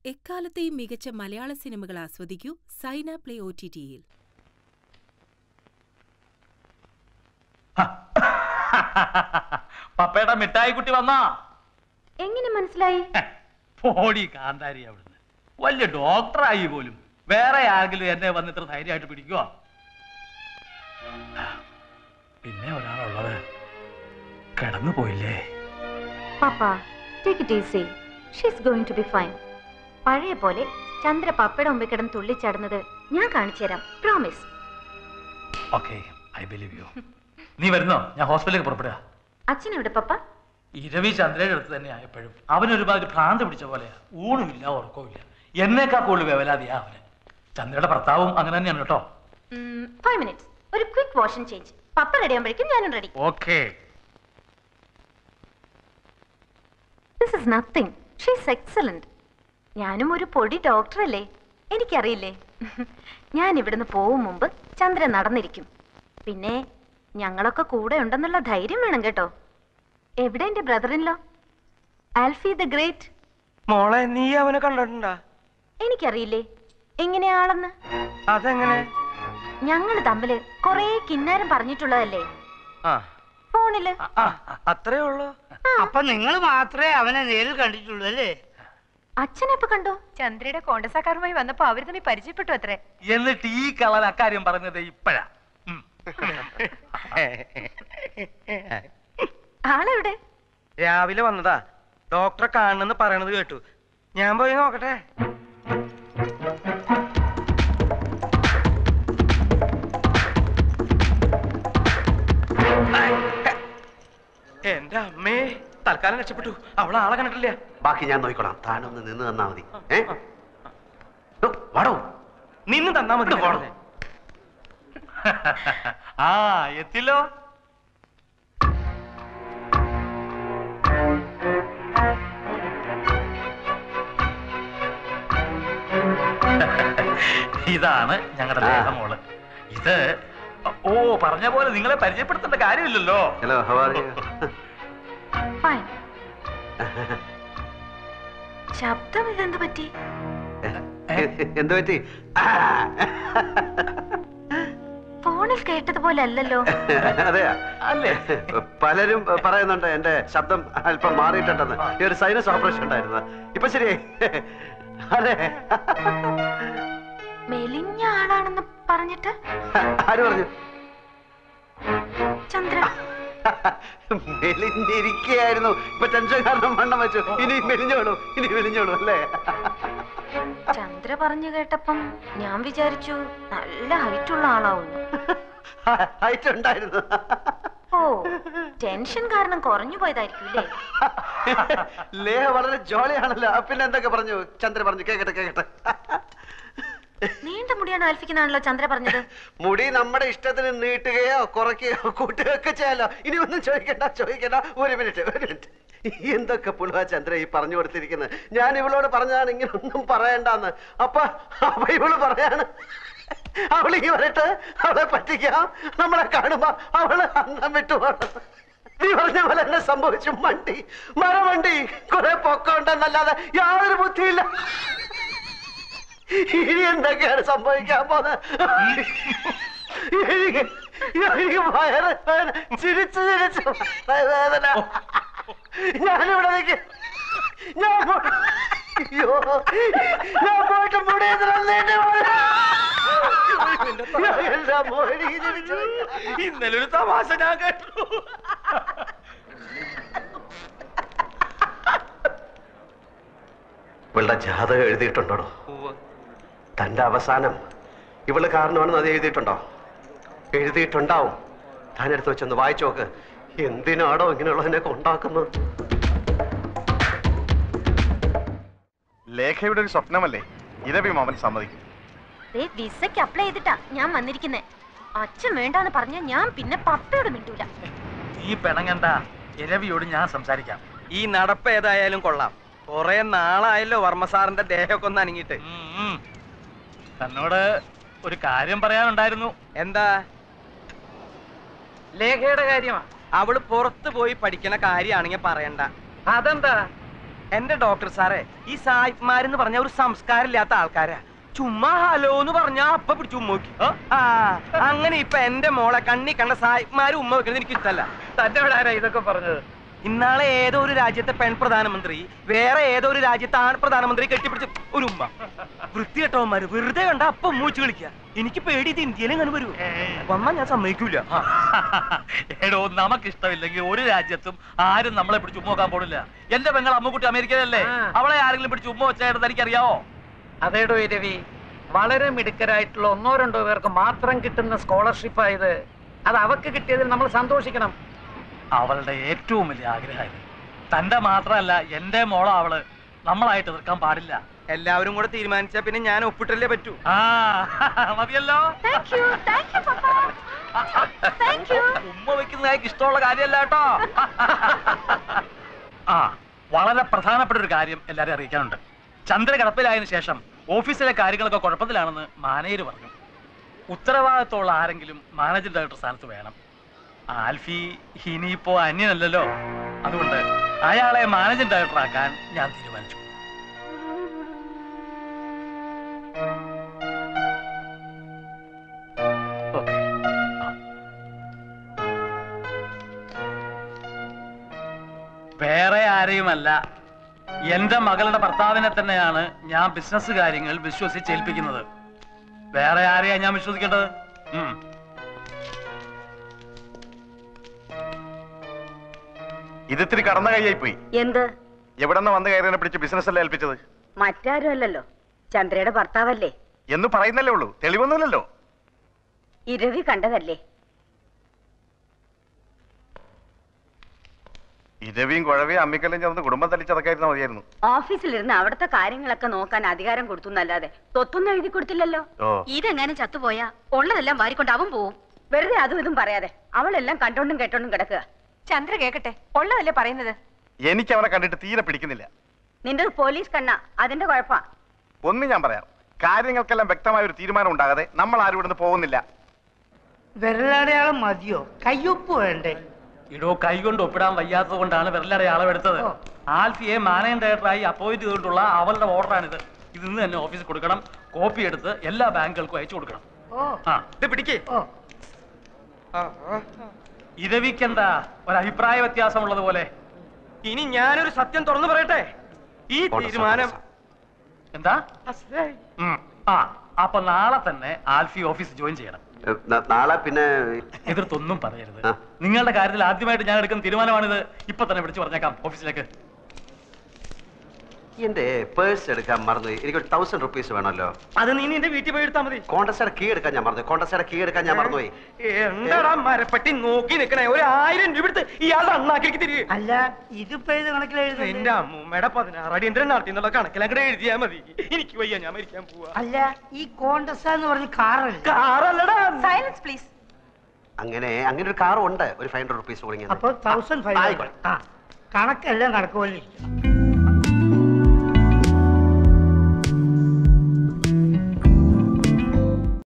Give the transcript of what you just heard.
എക്കാലത്തെയും മികച്ച മലയാള സിനിമകൾ ആസ്വദിക്കൂ സൈന പ്ലേ ഒ ടി ടിയിൽ പപ്പയുടെ മിഠായി കുട്ടി വന്നാ എങ്ങനെ മനസ്സിലായി പോടി കാന്താരി അവിടുന്ന് വലിയ ഡോക്ടറായി പോലും വേറെ ആരെങ്കിലും എന്നെ വന്ന് ഇത്ര ധൈര്യമായിട്ട് പിടിക്കുവോ പിന്നെ ഒരാളുള്ളത് കിടന്നു പോയില്ലേ പാപ്പ take it easy she's going to be fine പഴയ പോലെ ചന്ദ്ര പപ്പയുടെ മുമ്പിൽ കിടന്ന് തുള്ളിച്ചാടുന്നത് ഞാൻ കാണിച്ചു തരാം promise okay I believe you നീ വരുന്നോ ഞാൻ ഹോസ്പിറ്റലിലേക്ക് പുറപ്പെടുക അച്ഛൻ എവിടെ പപ്പ ഈ രവി ചന്ദ്രയുടെ അടുത്ത് തന്നെ ആയപ്പോഴും അവൻ ഒരുമാതിരി ഭ്രാന്ത് പിടിച്ച പോലെ ഊണുമില്ല ഉറക്കവുമില്ല എന്നേക്കാ കൂടുതൽ വേവലാതിയാ അവന് ചന്ദ്രയുടെ ഭർത്താവും അങ്ങനെ തന്നെയാണ് കേട്ടോ ഫൈവ് മിനിറ്റ്സ് ഒരു ക്വിക്ക് വാഷൻ ചേഞ്ച് പപ്പ റെഡി ആകുമ്പോഴേക്കും ഞാനും ready okay this is nothing she's excellent ഞാനും ഒരു പൊടി ഡോക്ടറല്ലേ എനിക്കറിയില്ലേ ഞാൻ ഇവിടുന്ന് പോവും മുമ്പ് ചന്ദ്രൻ നടന്നിരിക്കും പിന്നെ ഞങ്ങളൊക്കെ കൂടെ ഉണ്ടെന്നുള്ള ധൈര്യം വേണം കേട്ടോ എവിടെ എന്റെ ബ്രദറിൻലോ ആൽഫി ദ ഗ്രേറ്റ് മോളെ നീ അവനെ കണ്ടിട്ടുണ്ടാ എനിക്കറിയില്ലേ എങ്ങനെയാളെന്ന് അതെങ്ങനെ ഞങ്ങൾ തമ്മില് കൊറേ കിന്നാരം പറഞ്ഞിട്ടുള്ളതല്ലേ ആ ഫോണില് ആ, അത്രേ ഉള്ളൂ അപ്പൊ നിങ്ങൾ മാത്രമേ അവനെ നേരിൽ കണ്ടിട്ടുള്ളൂ അല്ലേ അച്ഛനെപ്പോ കണ്ടു ചന്ദ്രയുടെ കോണ്ടസാക്കാരുമായി വന്നപ്പോ അവര് തമ്മിൽ പരിചയപ്പെട്ടു അത്രേ എന്നിട്ട് ഈ കളൻ അക്കാര്യം പറഞ്ഞത് ഇപ്പഴാ ഉം. ആളെവിടെ രാവിലെ വന്നതാ ഡോക്ടറെ കാണണമെന്ന് പറയണത് കേട്ടു ഞാൻ പോയി നോക്കട്ടെ എന്റെ അമ്മേ തൽക്കാലം രക്ഷപ്പെട്ടു അവളെ ആളെ കണ്ടിട്ടില്ല ബാക്കി ഞാൻ നോക്കിക്കോളാം താനൊന്ന് നിന്ന് തന്നാ മതി ഏ ഓ, വാടോ നിന്ന് തന്നാ മതി ഇങ്ങട് പോണം. ആ എത്തില്ലോ ഇതാണ് ഞങ്ങളുടെ ആ. ലേഖമോള് ഇത് ഓ പറഞ്ഞ പോലെ നിങ്ങളെ പരിചയപ്പെടുത്തേണ്ട കാര്യമില്ലല്ലോ hello how are you fine ശബ്ദം ഇതെന്ത് പറ്റി എന്ത് പറ്റി ഫോണിൽ കേട്ടതുപോലെ അല്ലല്ലോ അതെയാ അല്ലേ പലരും പറയുന്നുണ്ട് എന്റെ ശബ്ദം അല്പം മാറിയിട്ടുണ്ടെന്ന് ഈ ഒരു സൈനസ് ഓപ്പറേഷൻ ഉണ്ടായിരുന്നു ഇപ്പൊ ശരിയായി അതെ മെലിഞ്ഞ ആളാണെന്ന് പറഞ്ഞിട്ട് ആര് പറഞ്ഞു ചന്ദ്ര മെലിഞ്ഞിരിക്കുകയായിരുന്നു ഇപ്പൊ ടെൻഷൻ കാരണം വണ്ണം വെച്ചു ഇനി മെലിഞ്ഞോളൂ ഇനി മെലിഞ്ഞോളൂ അല്ലേ ചന്ദ്ര പറഞ്ഞു കേട്ടപ്പം ഞാൻ വിചാരിച്ചു നല്ല ഹൈറ്റ് ഉള്ള ആളാവുന്നു ഹൈറ്റ് ഉണ്ടായിരുന്നു ഓ ടെൻഷൻ കാരണം കുറഞ്ഞു പോയതായിരിക്കും അല്ലേ ലേഹ വളരെ ജോളിയാണല്ലോ പിന്നെ എന്തൊക്കെ പറഞ്ഞു ചന്ദ്ര പറഞ്ഞു കേക്കട്ടെ കേക്കട്ടെ നീണ്ട മുടിയാണ് ആൽഫിക്കുന്നാണല്ലോ ചന്ദ്ര പറഞ്ഞത് മുടി നമ്മുടെ ഇഷ്ടത്തിന് നീട്ടുകയോ കുറയ്ക്കുകയോ കൂട്ടുകയോ ഒക്കെ ചെയ്യാലോ ഇനി ഒന്നും ചോദിക്കണ്ട ചോദിക്കണ്ട ഒരു മിനിറ്റ് ഒരു മിനിറ്റ് എന്തൊക്കെ പുളുവാ ചന്ദ്ര ഈ പറഞ്ഞു കൊടുത്തിരിക്കുന്നത് ഞാൻ ഇവളോട് പറഞ്ഞതാണ് ഇങ്ങനെ ഒന്നും പറയണ്ടെന്ന് അപ്പൊ അപ്പൊ ഇവള് പറയാണ് അവൾ ഈ വരട്ട് അവളെ പറ്റിക്കാം നമ്മളെ കാണുമ്പോ അവള് അന്നം വിട്ടു പോണം നീ പറഞ്ഞ പോലെ എന്നെ സംഭവിച്ചു മണ്ടി മരമണ്ടി കുറെ പൊക്കമുണ്ടെന്നല്ലാതെ യാതൊരു ബുദ്ധിയില്ല ഇനി എന്തൊക്കെയാണ് സംഭവിക്കാൻ പോകുന്നത് എനിക്ക് എനിക്ക് വയറ് വേദന ചിരിച്ച് ചിരിച്ച് വയറ് വേദന ഞാനിവിടെ നിൽക്ക ഞാൻ പോ- അയ്യോ ഞാൻ പോയിട്ട് മുടിയതിനെ എല്ലാം മോടി ചിരിച്ചു ഇന്നലെ ഒരു തമാശ ഞാൻ കേട്ടു ഇവളുടെ ജാതകം എഴുതിയിട്ടുണ്ടോ തന്റെ അവസാനം ഇവള് കാരണമാണെന്ന് അത് എഴുതിയിട്ടുണ്ടോ എഴുതിയിട്ടുണ്ടാവും താൻ എടുത്ത് വെച്ചൊന്ന് വായിച്ചു നോക്ക് എന്തിനാണോ ഇങ്ങനെയുള്ളതിനെ ഉണ്ടാക്കുന്നത് ലേഖയുടെ ഒരു സ്വപ്നമല്ലേ ഇരവി മാമൻ സമ്മതിക്കും ദേ വിസയ്ക്ക് അപ്ലൈ ചെയ്തിട്ടാ ഞാൻ വന്നിരിക്കുന്നേ അച്ഛൻ വേണ്ടാന്ന് പറഞ്ഞ ഞാൻ പിന്നെ പപ്പയോട് മിണ്ടൂല ഈ പെണങ്ങണ്ട ഇരവിയോട് ഞാൻ സംസാരിക്കാം ഈ നടപ്പ് ഏതായാലും കൊള്ളാം കൊറേ നാളായല്ലോ വർമ്മ സാറിന്റെ ദേഹമൊക്കെ ഒന്ന് അനങ്ങിയിട്ട് ഉം, ഉം. തന്നോട് ഒരു കാര്യം പറയാനുണ്ടായിരുന്നു എന്താ ലേഖയുടെ കാര്യമാ അവള് പുറത്ത് പോയി പഠിക്കണ കാര്യാണെങ്കി പറയണ്ട അതെന്താ എന്റെ ഡോക്ടർ സാറേ ഈ സായിപ്പ്മാരെന്ന് പറഞ്ഞ ഒരു സംസ്കാരമില്ലാത്ത ആൾക്കാരാ ചുമ്മാ ഹലോ എന്ന് പറഞ്ഞാ അപ്പൊ പിടിച്ച് ഉമ്മ വെക്കും ആ അങ്ങനെ ഇപ്പൊ എന്റെ മോളെ കണ്ണി കണ്ട സായിപ്പ്മാര് ഉമ്മ വെക്കുന്നത് എനിക്ക് ഇഷ്ടല്ല തന്റെ ഇവിടെ ആരാ ഇതൊക്കെ പറഞ്ഞത് ഇന്നാളെ ഏതോ ഒരു രാജ്യത്തെ പെൺ പ്രധാനമന്ത്രി വേറെ ഏതോ ഒരു രാജ്യത്തെ ആൺ പ്രധാനമന്ത്രി കെട്ടിപ്പിടിച്ച് ഒരു ഉമ്മ വൃത്തികെട്ടവന്മാര് വെറുതെ കണ്ട അപ്പൊ ഉമ്മ വെച്ച് കളിക്കുക എനിക്ക് പേടി ഇത് ഇന്ത്യയിലും അങ്ങനെ വരൂ വന്നാ ഞാൻ സമ്മതിക്കൂല എടോ നമുക്കിഷ്ടമില്ലെങ്കിൽ ഒരു രാജ്യത്തും ആരും നമ്മളെ പിടിച്ച് ഉമ്മ നോക്കാൻ പോണില്ല എന്റെ പെങ്ങൾ അമ്മുക്കുട്ടി അമേരിക്കയിലല്ലേ അവളെ ആരെങ്കിലും പിടിച്ച് ഉമ്മ വെച്ചായിട്ട് എനിക്കറിയാവോ അതേടോ രവി വളരെ മിടുക്കരായിട്ടുള്ള ഒന്നോ രണ്ടോ പേർക്ക് മാത്രം കിട്ടുന്ന സ്കോളർഷിപ്പ് ആയത് അത് അവക്ക് കിട്ടിയതിൽ നമ്മൾ സന്തോഷിക്കണം അവളുടെ ഏറ്റവും വലിയ ആഗ്രഹമായിരുന്നു തന്റെ മാത്രമല്ല എന്റെ മോള അവള് നമ്മളായിട്ട് എതിർക്കാൻ പാടില്ല എല്ലാവരും കൂടെ തീരുമാനിച്ചാ പിന്നെ ഞാൻ ഒപ്പിട്ടല്ലേ പറ്റൂ ആ മതിയല്ലോ താങ്ക് യു താങ്ക് യു പപ്പ താങ്ക് യു ഉമ്മ വെക്കുന്ന അയാൾക്ക് ഇഷ്ടമുള്ള കാര്യമല്ല കേട്ടോ ആ വളരെ പ്രധാനപ്പെട്ട ഒരു കാര്യം എല്ലാരും അറിയിക്കാനുണ്ട് ചന്ദ്ര കിടപ്പിലായതിനു ശേഷം ഓഫീസിലെ കാര്യങ്ങളൊക്കെ കുഴപ്പത്തിലാണെന്ന് മാനേജർ പറഞ്ഞു ഉത്തരവാദിത്തമുള്ള ആരെങ്കിലും മാനേജിംഗ് ഡയറക്ടർ സ്ഥാനത്ത് വേണം ആൽഫി ഇനിയിപ്പോ അന്യനല്ലല്ലോ അതുകൊണ്ട് അയാളെ മാനേജിംഗ് ഡയറക്ടർ ആക്കാൻ ഞാൻ തീരുമാനിച്ചു ഓക്കെ വേറെ ആരെയുമല്ല എന്റെ മകളുടെ ഭർത്താവിനെ തന്നെയാണ് ഞാൻ ബിസിനസ് കാര്യങ്ങൾ വിശ്വസിച്ചേൽപ്പിക്കുന്നത് വേറെ ആരെയാ ഞാൻ വിശ്വസിക്കേണ്ടത് ഉം. ഇതിത്തിരി കടന്ന കൈയായി പോയി എന്ത് എവിടെ നിന്ന് വന്ന് കയറിനെ പിടിച്ച് ബിസിനസ് അല്ലേ ഏൽപ്പിച്ചത് മറ്റാരും അല്ലല്ലോ ചന്ദ്രയുടെ ഭർത്താവല്ലേ എന്ന് പറയുന്നല്ലേ ഉള്ളൂ തെളിവൊന്നുമില്ലല്ലോ ഇരവി കണ്ടതല്ലേ ഇരവിയും കുഴവിയും അമ്മിക്കല്ലും ചേർന്ന് കുടുംബം തല്ലിച്ചതൊക്കെയായിരുന്നു മതിയായിരുന്നു ഓഫീസിലിരുന്ന് അവിടുത്തെ കാര്യങ്ങളൊക്കെ നോക്കാൻ അധികാരം കൊടുത്തു എന്നല്ലാതെ തൊത്തൊന്നും എഴുതി കൊടുത്തില്ലല്ലോ ഓ ഇതെങ്ങാനും ചത്തുപോയാ ഉള്ളതെല്ലാം വാരിക്കൊണ്ട് അവൻ പോവും വെറുതെ അതും ഇതും പറയാതെ അവളെല്ലാം കണ്ടോണ്ടും കേട്ടോണ്ടും കിടക്കുക ചന്ദ്ര കേക്കട്ടെ ഉള്ളതല്ലേ പറയുന്നത് എനിക്ക് അവനെ കണ്ടിട്ട് തീരെ പിടിക്കുന്നില്ല നിന്റെ പോലീസ് കണ്ണ അതിന്റെ കുഴപ്പാ ഒന്ന് ഞാൻ പറയാം കാര്യങ്ങൾക്കെല്ലാം വ്യക്തമായ ഒരു തീരുമാനം ഉണ്ടാകാതെ നമ്മൾ ആരും ഇവിടുന്ന് പോകുന്നില്ല വിരലടയാളം മതിയോ കയ്യൊപ്പ് വേണ്ടേ ഇടോ കൈകൊണ്ട് ഒപ്പിടാൻ വയ്യാത്തത് കൊണ്ടാണ് വെറലടെ അളവെടുത്തത് ആൽഫിയെ മാനേജിംഗ് ഡയറക്ടറായി അപ്പോയിന്റ് ചെയ്തിട്ടുള്ള അവളുടെ ഓർഡറാണിത് ഇത് ഇന്ന് തന്നെ ഓഫീസിൽ കൊടുക്കണം കോപ്പി എടുത്ത് എല്ലാ ബാങ്കുകൾക്കും അയച്ചു കൊടുക്കണം ഓ ആ ഇത് പിടിക്കേ ഓ ഇരവിക്കെന്താ ഒരു അഭിപ്രായ വ്യത്യാസമുള്ളത് പോലെ ഇനി ഞാനൊരു സത്യം തുറന്നു പറയട്ടെ ഈ തീരുമാനം എന്താ ഉം. ആ അപ്പൊ നാളെ തന്നെ ആൽഫി ഓഫീസ് ജോയിൻ ചെയ്യണം നാളെ പിന്നെ എതിർത്തൊന്നും പറയരുത് ആ. നിങ്ങളുടെ കാര്യത്തിൽ ആദ്യമായിട്ട് ഞാൻ എടുക്കുന്ന തീരുമാനമാണിത് ഇപ്പൊ തന്നെ വിളിച്ചു പറഞ്ഞേക്കാം ഓഫീസിലേക്ക് എന്റെ പേഴ്സ് എടുക്കാൻ മറന്നു എനിക്ക് ഒരു തൗസൻഡ് റുപ്പീസ് വേണമല്ലോ അത് നീ നിന്റെ വീട്ടിൽ പോയി എടുത്താൽ മതി കോണ്ടസയുടെ കീ എടുക്കാൻ ഞാൻ മറന്നു കോണ്ടസയുടെ കീ എടുക്കാൻ ഞാൻ മറന്നുപോയി എന്താടാ മരപ്പട്ടി നോക്കി നിക്കണേ ഒരു ആയിരം രൂപ എടുത്ത് ഇയാളുടെ അണ്ണാക്കിലേക്ക് തിരികെ അല്ല ഇതിപ്പോ ഏത് കണക്കിൽ എന്റെ എഴുതുന്നത് അമ്മൂമ്മയുടെ പതിനാറ് അടിയന്തരം നടത്തി എന്നുള്ള കണക്കിലങ്ങടെ എഴുതിയാ മതി എനിക്ക് വയ്യ ഞാൻ മരിക്കാൻ പോവാ അല്ല ഈ കോണ്ടസ എന്ന് പറഞ്ഞ കാറല്ലേ കാറല്ലടാ സൈലൻസ് പ്ലീസ് അങ്ങനെ അങ്ങനെ ഒരു കാർ ഉണ്ട് ഒരു ഫൈവ് ഹൺഡ്രഡ് റുപ്പീസ് തുടങ്ങി അപ്പൊ തൗസൻഡ് ഫൈവ് ആയിക്കോട്ടെ. ആ കണക്കെല്ലാം കണക്ക് പോലെ ഇരിക്കണം